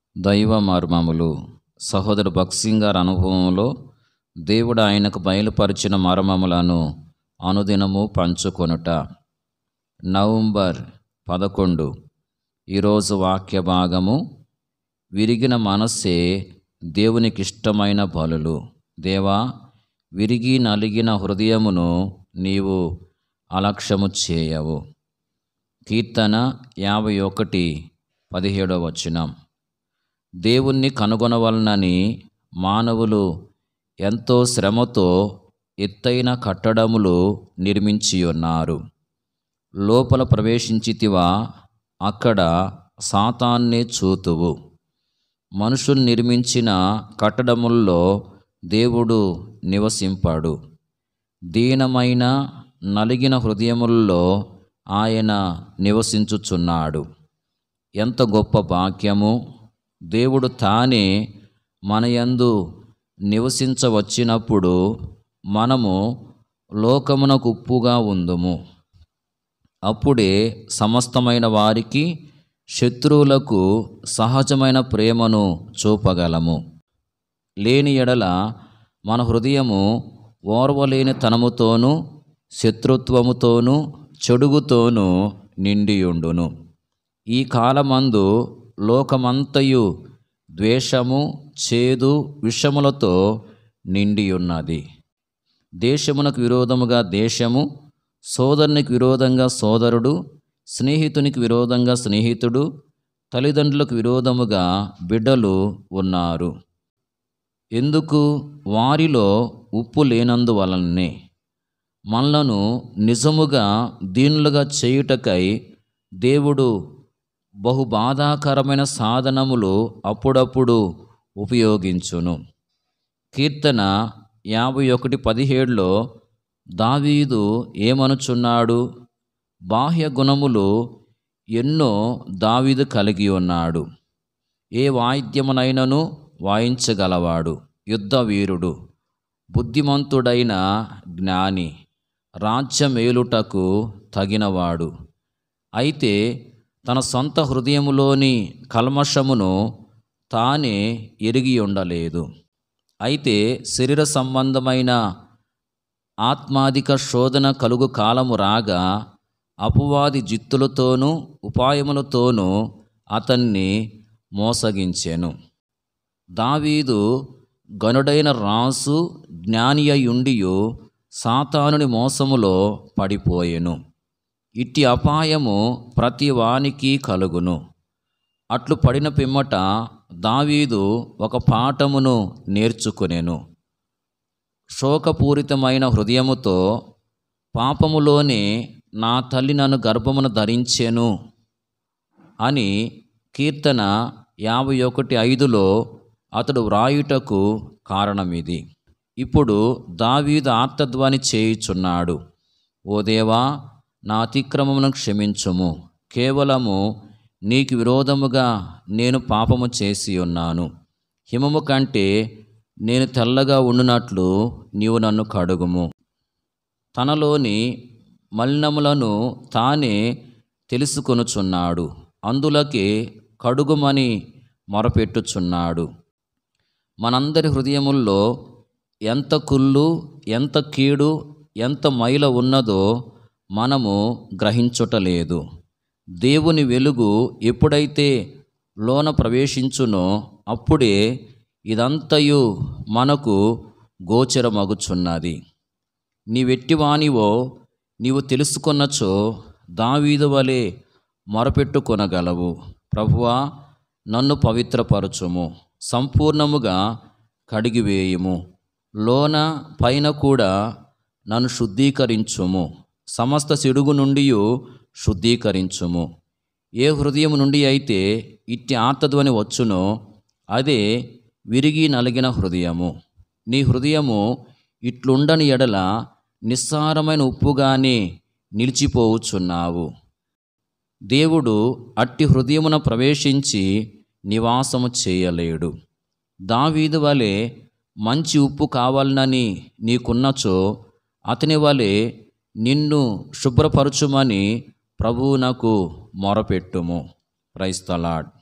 దైవ మర్మములు సహోదరు భక్సింగ్ గారి అనుభవంలో దేవుడు ఆయనకు బయలుపరిచిన మర్మములను అనుదినము పంచుకొనుట నవంబర్ పదకొండు ఈరోజు వాక్య భాగము విరిగిన మనస్సే దేవునికి ఇష్టమైన బలులు దేవా విరిగి నలిగిన హృదయమును నీవు అలక్ష్యము చేయవు కీర్తన యాభై ఒకటి పదిహేడవ వచనం దేవుణ్ణి కనుగొనవలనని మానవులు ఎంతో శ్రమతో ఎత్తైన కట్టడములు నిర్మించి ఉన్నారు లోపల ప్రవేశించితివా అక్కడ సాతాన్నే చూతువు మనుషులు నిర్మించిన కట్టడముల్లో దేవుడు నివసింపాడు దీనమైన నలిగిన హృదయముల్లో ఆయన నివసించుచున్నాడు ఎంత గొప్ప భాగ్యము దేవుడు తానే మన యందు నివసించవచ్చినప్పుడు మనము లోకమునకు ఉప్పుగా ఉందుము అప్పుడే సమస్తమైన వారికి శత్రువులకు సహజమైన ప్రేమను చూపగలము లేని ఎడల మన హృదయము ఓర్వలేని తనముతోనూ శత్రుత్వముతోనూ చెడుగుతోనూ నిండియుండును ఈ కాలమందు లోకమంతయు ద్వేషము చేదు విషములతో నిండియున్నది దేశమునకు విరోధముగా దేశము సోదరునికి విరోధంగా సోదరుడు స్నేహితునికి విరోధంగా స్నేహితుడు తల్లిదండ్రులకు విరోధముగా బిడ్డలు ఉన్నారు ఎందుకు వారిలో ఉప్పు లేనందువలనే మనలను నిజముగా దీనులుగా చేయుటకై దేవుడు బహు బాధాకరమైన సాధనములు అప్పుడప్పుడు ఉపయోగించును కీర్తన యాభై ఒకటి పదిహేడులో దావీదు ఏమనుచున్నాడు బాహ్య గుణములు ఎన్నో దావీదు కలిగి ఉన్నాడు ఏ వాయిద్యమునైనను వాయించగలవాడు యుద్ధ వీరుడు బుద్ధిమంతుడైన జ్ఞాని రాజ్యమేలుటకు తగినవాడు అయితే తన సొంత హృదయములోని కల్మషమును తానే ఎరిగి ఉండలేదు అయితే శరీర సంబంధమైన ఆత్మాధిక శోధన కలుగు కాలము రాగా అపవాది జిత్తులతోనూ ఉపాయములతోనూ అతన్ని మోసగించెను దావీదు గనుడైన రాసు జ్ఞాని అయ్యుండియు సాతానుని మోసములో పడిపోయెను ఇట్టి అపాయము ప్రతి వానికి కలుగును అట్లు పడిన పిమ్మట దావీదు ఒక పాఠమును నేర్చుకునేను శోకపూరితమైన హృదయముతో పాపములోనే నా తల్లి నన్ను గర్భమును ధరించెను అని కీర్తన యాభై ఒకటి ఐదులో అతడు వ్రాయుటకు కారణమిది ఇప్పుడు దావీదు ఆర్తధ్వని చేయుచున్నాడు ఓ దేవా నా అతిక్రమమును క్షమించుము కేవలము నీకు విరోధముగా నేను పాపము చేసి ఉన్నాను హిమము కంటే నేను తెల్లగా ఉండునట్లు నీవు నన్ను కడుగుము తనలోని మలినములను తానే తెలుసుకొనుచున్నాడు అందులకే కడుగుమని మొరపెట్టుచున్నాడు మనందరి హృదయముల్లో ఎంత కుళ్ళు ఎంత కీడు ఎంత మైల ఉన్నదో మనము గ్రహించుటలేదు దేవుని వెలుగు ఎప్పుడైతే లోన ప్రవేశించునో అప్పుడే ఇదంతయు మనకు గోచరమగుచున్నది నీవెట్టివానివో నీవు తెలుసుకొన్నచో దావీదు వలె మొరపెట్టుకొనగలవు ప్రభువా నన్ను పవిత్రపరచుము సంపూర్ణముగా కడిగివేయుము లోన పైన కూడా నన్ను శుద్ధీకరించుము సమస్త సిడుగు నుండి శుద్ధీకరించుము ఏ హృదయం నుండి అయితే ఇట్టి ఆర్తధ్వని వచ్చునో అదే విరిగి నలిగిన హృదయము నీ హృదయము ఇట్లుండని ఎడల నిస్సారమైన ఉప్పుగానే నిలిచిపోవుచున్నావు దేవుడు అట్టి హృదయమున ప్రవేశించి నివాసము చేయలేడు దావీదు వలె మంచి ఉప్పు కావాలనని నీకున్నచో అతని వలె నిన్ను శుభ్రపరచుమని ప్రభువునకు మొరపెట్టుము క్రైస్తలాడ్